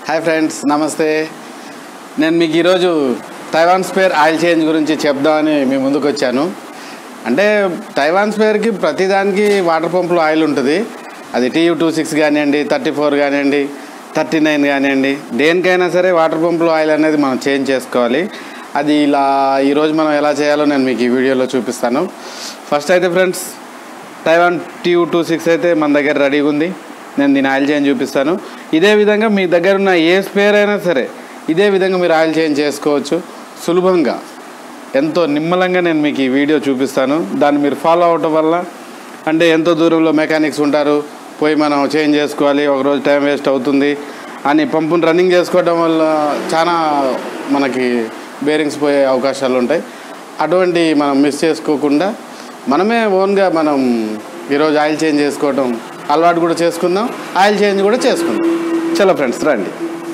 Hi friends నమస్తే నేను మీకు ఈరోజు తైవాన్ స్పేర్ ఆయిల్ చేంజ్ గురించి చెప్దామని మీ ముందుకు వచ్చాను అంటే తైవాన్ స్పేర్కి ప్రతిదానికి వాటర్ పంపులో ఆయిల్ ఉంటుంది అది టీయూ టూ సిక్స్ కానివ్వండి థర్టీ ఫోర్ కానివ్వండి థర్టీ నైన్ కానివ్వండి దేనికైనా సరే వాటర్ పంపులో ఆయిల్ అనేది మనం చేంజ్ చేసుకోవాలి అది ఇలా ఈరోజు మనం ఎలా చేయాలో నేను మీకు ఈ వీడియోలో చూపిస్తాను ఫస్ట్ అయితే friends Taiwan T U two six అయితే మన దగ్గర రెడీగా ఉంది నేను దీని ఆయిల్ చేంజ్ చూపిస్తాను ఇదే విధంగా మీ దగ్గర ఉన్న ఏ స్పేర్ అయినా సరే ఇదే విధంగా మీరు ఆయిల్ చేంజ్ చేసుకోవచ్చు సులభంగా ఎంతో నిమ్మలంగా నేను మీకు ఈ వీడియో చూపిస్తాను దాన్ని మీరు ఫాలో అవటం వల్ల అంటే ఎంతో దూరంలో మెకానిక్స్ ఉంటారు పోయి మనం చేంజ్ చేసుకోవాలి ఒకరోజు టైం వేస్ట్ అవుతుంది అని పంపుని రన్నింగ్ చేసుకోవడం వల్ల చాలా మనకి బేరింగ్స్ పోయే అవకాశాలు ఉంటాయి అటువంటి మనం మిస్ చేసుకోకుండా మనమే ఓన్గా మనం ఈరోజు ఆయిల్ చేంజ్ చేసుకోవడం అలవాటు కూడా చేసుకుందాం ఆయిల్ చేంజ్ కూడా చేసుకుందాం చలో ఫ్రెండ్స్ రండి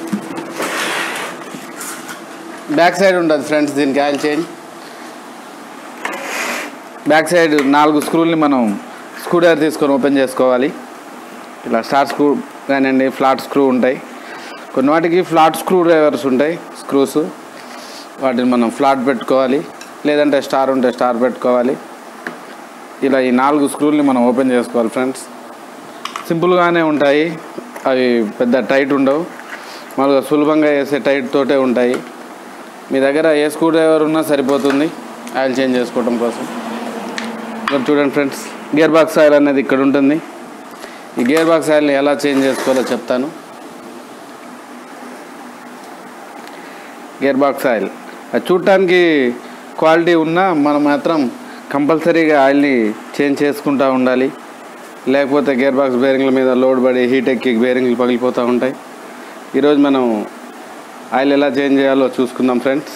బ్యాక్ సైడ్ ఉంటుంది ఫ్రెండ్స్ దీనికి ఆయిల్ చేంజ్ బ్యాక్ సైడ్ నాలుగు స్క్రూల్ని మనం స్క్రూ డ్రైవర్ తీసుకొని ఓపెన్ చేసుకోవాలి ఇలా స్టార్ స్క్రూ కానివ్వండి ఫ్లాట్ స్క్రూ ఉంటాయి కొన్ని వాటికి ఫ్లాట్ స్క్రూ డ్రైవర్స్ ఉంటాయి స్క్రూస్ వాటిని మనం ఫ్లాట్ పెట్టుకోవాలి లేదంటే స్టార్ ఉంటే స్టార్ పెట్టుకోవాలి ఇలా ఈ నాలుగు స్క్రూల్ని మనం ఓపెన్ చేసుకోవాలి ఫ్రెండ్స్ సింపుల్గానే ఉంటాయి అవి పెద్ద టైట్ ఉండవు మామూలుగా సులభంగా వేసే టైట్ తోటే ఉంటాయి మీ దగ్గర ఏ స్క్రూ డ్రైవర్ ఉన్నా సరిపోతుంది ఆయిల్ చేంజ్ చేసుకోవడం కోసం ఇక్కడ చూడండి ఫ్రెండ్స్ గేర్ బాక్స్ ఆయిల్ అనేది ఇక్కడ ఉంటుంది ఈ గేర్ బాక్స్ ఆయిల్ని ఎలా చేంజ్ చేసుకోవాలో చెప్తాను గేర్ బాక్స్ ఆయిల్ అది చూడటానికి క్వాలిటీ ఉన్నా మనం మాత్రం కంపల్సరీగా ఆయిల్ని చేంజ్ చేసుకుంటూ ఉండాలి లేకపోతే గేర్ బాక్స్ బేరింగ్ల మీద లోడ్ పడి హీట్ ఎక్కి బేరింగ్లు పగిలిపోతూ ఉంటాయి ఈరోజు మనం ఆయిల్ ఎలా చేంజ్ చేయాలో చూసుకుందాం ఫ్రెండ్స్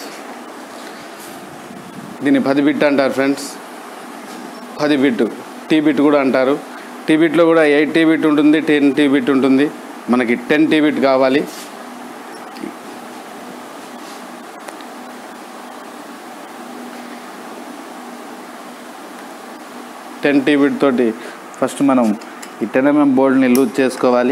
దీన్ని పది బిట్ అంటారు ఫ్రెండ్స్ పది బిట్ టీ బిట్ కూడా అంటారు టీ బిట్లో కూడా ఎయిట్ టీ బిట్ ఉంటుంది టెన్ టీ బిట్ ఉంటుంది మనకి టెన్ టీ బిట్ కావాలి టెన్ టీ బిట్ తోటి ఫస్ట్ మనం ఈ టెన్ ఎంఎం బోర్డ్ని లూజ్ చేసుకోవాలి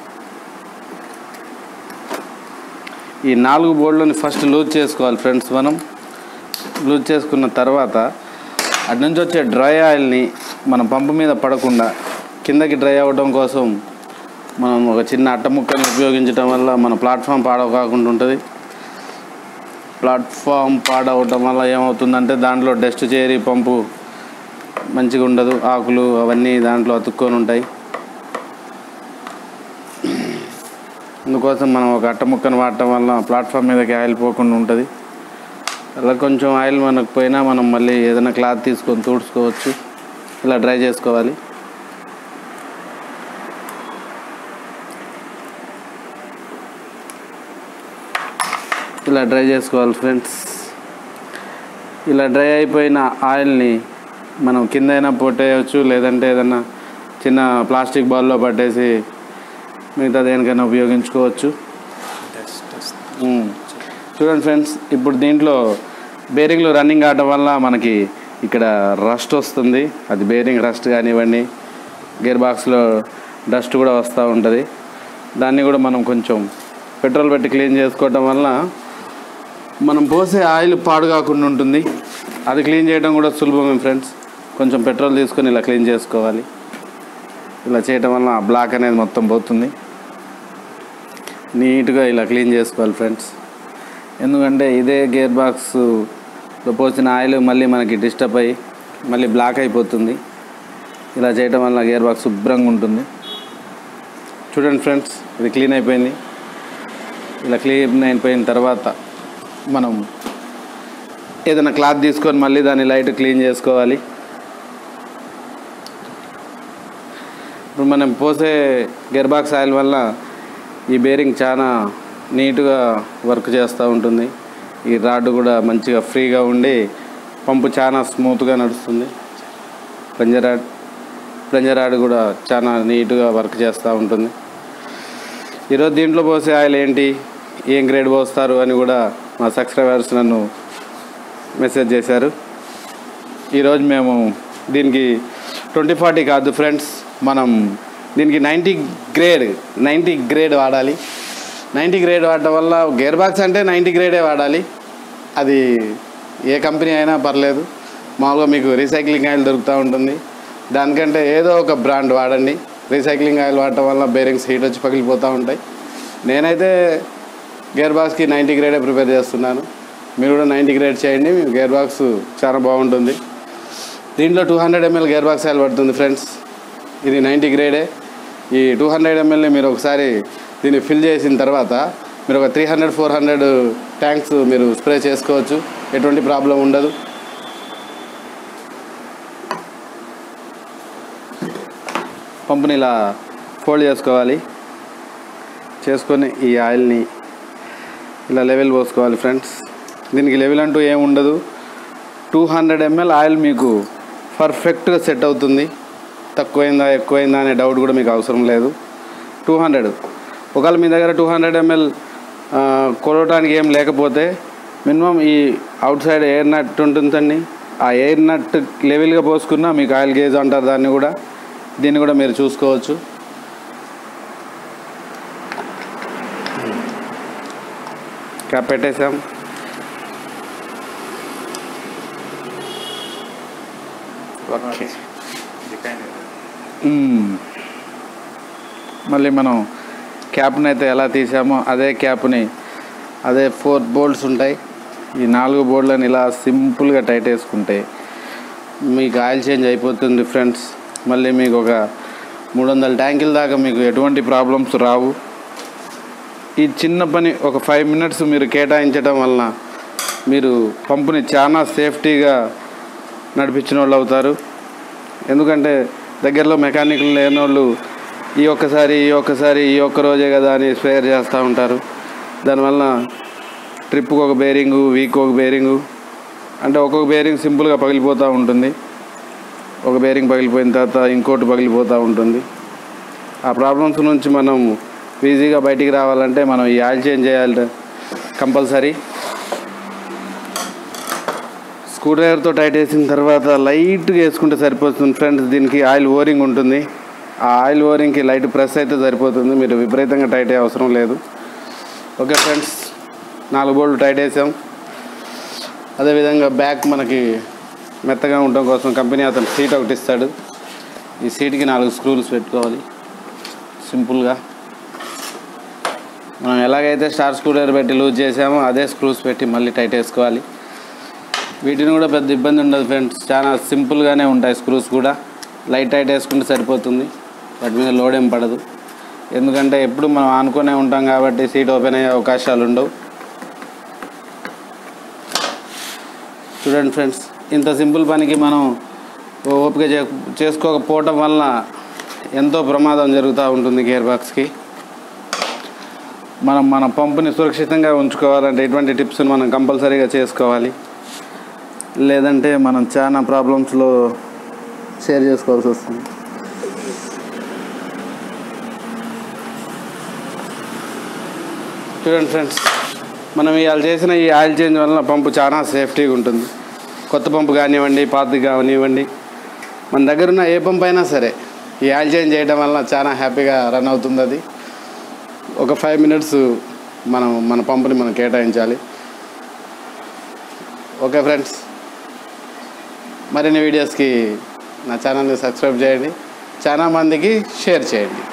ఈ నాలుగు బోర్డులని ఫస్ట్ లూజ్ చేసుకోవాలి ఫ్రెండ్స్ మనం లూజ్ చేసుకున్న తర్వాత అటు నుంచి వచ్చే డ్రై ఆయిల్ని మనం పంపు మీద పడకుండా కిందకి డ్రై అవ్వడం కోసం మనం ఒక చిన్న అట్ట ముక్కని ఉపయోగించడం వల్ల మన ప్లాట్ఫామ్ పాడవ కాకుండా ఉంటుంది ప్లాట్ఫామ్ పాడవటం వల్ల ఏమవుతుందంటే దాంట్లో డస్ట్ చేరి పంపు మంచిగా ఉండదు ఆకులు అవన్నీ దాంట్లో అతుక్కొని ఉంటాయి అందుకోసం మనం ఒక అట్ట ముక్కను వాడటం వల్ల ప్లాట్ఫామ్ మీదకి ఆయిల్ పోకుండా ఉంటుంది అలా కొంచెం ఆయిల్ మనకు పోయినా మనం మళ్ళీ ఏదైనా క్లాత్ తీసుకొని తుడుచుకోవచ్చు ఇలా డ్రై చేసుకోవాలి ఇలా డ్రై చేసుకోవాలి ఫ్రెండ్స్ ఇలా డ్రై అయిపోయిన ఆయిల్ని మనం కింద అయినా పొట్టేయచ్చు లేదంటే ఏదన్నా చిన్న ప్లాస్టిక్ బాల్లో పట్టేసి మిగతా దేనికైనా ఉపయోగించుకోవచ్చు ఉమ్. చూడండి ఫ్రెండ్స్ ఇప్పుడు దీంట్లో బేరింగ్లు రన్నింగ్ ఆడటం వల్ల మనకి ఇక్కడ రస్ట్ వస్తుంది అది బేరింగ్ రస్ట్ కానివ్వండి గేర్ బాక్స్లో డస్ట్ కూడా వస్తూ ఉంటుంది దాన్ని కూడా మనం కొంచెం పెట్రోల్ పెట్టి క్లీన్ చేసుకోవటం వల్ల మనం పోసే ఆయిల్ పాడు కాకుండా ఉంటుంది అది క్లీన్ చేయడం కూడా సులభమే ఫ్రెండ్స్ కొంచెం పెట్రోల్ తీసుకొని ఇలా క్లీన్ చేసుకోవాలి ఇలా చేయటం వల్ల ఆ బ్లాక్ అనేది మొత్తం పోతుంది నీట్గా ఇలా క్లీన్ చేసుకోవాలి ఫ్రెండ్స్ ఎందుకంటే ఇదే గేర్ బాక్స్లో పోసిన ఆయిల్ మళ్ళీ మనకి డిస్టర్బ్ అయ్యి మళ్ళీ బ్లాక్ అయిపోతుంది ఇలా చేయటం వల్ల గేర్ బాక్స్ శుభ్రంగా ఉంటుంది చూడండి ఫ్రెండ్స్ ఇది క్లీన్ అయిపోయింది ఇలా క్లీన్ అయిపోయిన తర్వాత మనం ఏదైనా క్లాత్ తీసుకొని మళ్ళీ దాన్ని లైట్ క్లీన్ చేసుకోవాలి ఇప్పుడు మనం పోసే గేర్ బాక్స్ ఆయిల్ వల్ల ఈ బేరింగ్ చాలా నీట్గా వర్క్ చేస్తూ ఉంటుంది ఈ రాడ్ కూడా మంచిగా ఫ్రీగా ఉండి పంపు చాలా స్మూత్గా నడుస్తుంది ప్లంజర్ రాడ్ ప్లంజర్ రాడ్ కూడా చాలా నీట్గా వర్క్ చేస్తూ ఉంటుంది ఈరోజు దీంట్లో పోసే ఆయిల్ ఏంటి ఏం గ్రేడ్ పోస్తారు అని కూడా మా సబ్స్క్రైబర్స్ నన్ను మెసేజ్ చేశారు ఈరోజు మేము దీనికి ట్వంటీ ఫార్టీ కాదు ఫ్రెండ్స్ మనం దీనికి నైంటీ గ్రేడ్ నైంటీ గ్రేడ్ వాడాలి నైంటీ గ్రేడ్ వాడటం వల్ల గేర్ బాక్స్ అంటే నైంటీ గ్రేడే వాడాలి అది ఏ కంపెనీ అయినా పర్లేదు మామూలుగా మీకు రీసైక్లింగ్ ఆయిల్ దొరుకుతూ ఉంటుంది దానికంటే ఏదో ఒక బ్రాండ్ వాడండి రీసైక్లింగ్ ఆయిల్ వాడటం వల్ల బేరింగ్స్ హీట్ వచ్చి పగిలిపోతూ ఉంటాయి నేనైతే గేర్ బాక్స్కి నైంటీ గ్రేడే ప్రిపేర్ చేస్తున్నాను మీరు కూడా నైంటీ గ్రేడ్ చేయండి మీ గేర్ బాక్స్ చాలా బాగుంటుంది దీంట్లో two hundred M L gearbox oil పడుతుంది ఫ్రెండ్స్ ఇది నైంటీ గ్రేడే ఈ టూ హండ్రెడ్ ఎంఎల్ని మీరు ఒకసారి దీన్ని ఫిల్ చేసిన తర్వాత మీరు ఒక three hundred four hundred tanks మీరు స్ప్రే చేసుకోవచ్చు ఎటువంటి ప్రాబ్లం ఉండదు పంపుని ఇలా ఫోల్డ్ చేసుకోవాలి చేసుకొని ఈ ఆయిల్ని ఇలా లెవెల్ పోసుకోవాలి ఫ్రెండ్స్ దీనికి లెవెల్ అంటూ ఏమి ఉండదు టూ హండ్రెడ్ ఎంఎల్ ఆయిల్ మీకు పర్ఫెక్ట్గా సెట్ అవుతుంది తక్కువైందా ఎక్కువైందా అనే డౌట్ కూడా మీకు అవసరం లేదు టూ హండ్రెడ్ ఒకవేళ మీ దగ్గర టూ హండ్రెడ్ ఎంఎల్ కొలవటానికి ఏం లేకపోతే మినిమం ఈ అవుట్ సైడ్ ఎయిర్ నట్ ఉంటుందండి ఆ ఎయిర్ నట్ లెవెల్గా పోసుకున్నా మీకు ఆయిల్ గేజ్ అంటారు దాన్ని కూడా దీన్ని కూడా మీరు చూసుకోవచ్చు క్యాప్ పెట్టేసాం ఓకే మ్మ్. మళ్ళీ మనం క్యాప్ని అయితే ఎలా తీసామో అదే క్యాప్ని అదే ఫోర్ బోల్డ్స్ ఉంటాయి ఈ నాలుగు బోర్డులను ఇలా సింపుల్గా టైట్ వేసుకుంటే మీకు ఆయిల్ చేంజ్ అయిపోతుంది ఫ్రెండ్స్ మళ్ళీ మీకు ఒక మూడు వందల ట్యాంకుల దాకా మీకు ఎటువంటి ప్రాబ్లమ్స్ రావు ఈ చిన్న పని ఒక ఫైవ్ మినిట్స్ మీరు కేటాయించడం వలన మీరు పంపుని చాలా సేఫ్టీగా నడిపించిన వాళ్ళు అవుతారు ఎందుకంటే దగ్గరలో మెకానికల్ లేని వాళ్ళు ఈ ఒక్కసారి ఈ ఒక్కసారి ఈ ఒక్క రోజే కదా అని స్పేర్ చేస్తూ ఉంటారు దానివల్ల ట్రిప్కి ఒక బేరింగు వీక్ ఒక బేరింగు అంటే ఒక్కొక్క బేరింగ్ సింపుల్గా పగిలిపోతూ ఉంటుంది ఒక బేరింగ్ పగిలిపోయిన తర్వాత ఇంకోటి పగిలిపోతూ ఉంటుంది ఆ ప్రాబ్లమ్స్ నుంచి మనం ఈజీగా బయటికి రావాలంటే మనం ఈ ఆయిల్ చేంజ్ చేయాలి కంపల్సరీ స్క్రూ డ్రైవర్తో టైట్ వేసిన తర్వాత లైట్గా వేసుకుంటే సరిపోతుంది ఫ్రెండ్స్ దీనికి ఆయిల్ ఓరింగ్ ఉంటుంది ఆ ఆయిల్ ఓరింగ్కి లైట్ ప్రెస్ అయితే సరిపోతుంది మీరు విపరీతంగా టైట్ అయ్యే అవసరం లేదు ఓకే ఫ్రెండ్స్ నాలుగు బోల్డ్ టైట్ వేసాం అదేవిధంగా బ్యాక్ మనకి మెత్తగా ఉండడం కోసం కంపెనీ అతను సీట్ ఒకటి ఇస్తాడు ఈ సీట్కి నాలుగు స్క్రూస్ పెట్టుకోవాలి సింపుల్గా మనం ఎలాగైతే స్టార్ స్క్రూ డ్రైవర్ పెట్టి లూజ్ చేసామో అదే స్క్రూస్ పెట్టి మళ్ళీ టైట్ వేసుకోవాలి వీటిని కూడా పెద్ద ఇబ్బంది ఉండదు ఫ్రెండ్స్ చాలా సింపుల్గానే ఉంటాయి స్క్రూస్ కూడా లైట్ టైట్ వేసుకుంటే సరిపోతుంది వాటి మీద లోడ్ ఏం పడదు ఎందుకంటే ఎప్పుడు మనం ఆనుకునే ఉంటాం కాబట్టి సీట్ ఓపెన్ అయ్యే అవకాశాలు ఉండవు చూడండి ఫ్రెండ్స్ ఇంత సింపుల్ పనికి మనం ఓపిక చే చేసుకోకపోవటం వలన ఎంతో ప్రమాదం జరుగుతూ ఉంటుంది గేర్ బాక్స్కి మనం మన పంపుని సురక్షితంగా ఉంచుకోవాలంటే ఇటువంటి టిప్స్ని మనం కంపల్సరీగా చేసుకోవాలి లేదంటే మనం చాలా ప్రాబ్లమ్స్లో షేర్ చేసుకోవాల్సి వస్తుంది చూడండి ఫ్రెండ్స్ మనం ఇవాళ చేసిన ఈ ఆయిల్ చేంజ్ వలన పంపు చాలా సేఫ్టీగా ఉంటుంది కొత్త పంపు కానివ్వండి పాతది కానివ్వండి మన దగ్గర ఉన్న ఏ పంపు అయినా సరే ఈ ఆయిల్ చేంజ్ చేయడం వలన చాలా హ్యాపీగా రన్ అవుతుంది అది ఒక ఫైవ్ మినిట్స్ మనం మన పంపుని మనం కేటాయించాలి ఓకే ఫ్రెండ్స్ మరిన్ని వీడియోస్కి నా ఛానల్ని సబ్స్క్రైబ్ చేయండి చాలా మందికి షేర్ చేయండి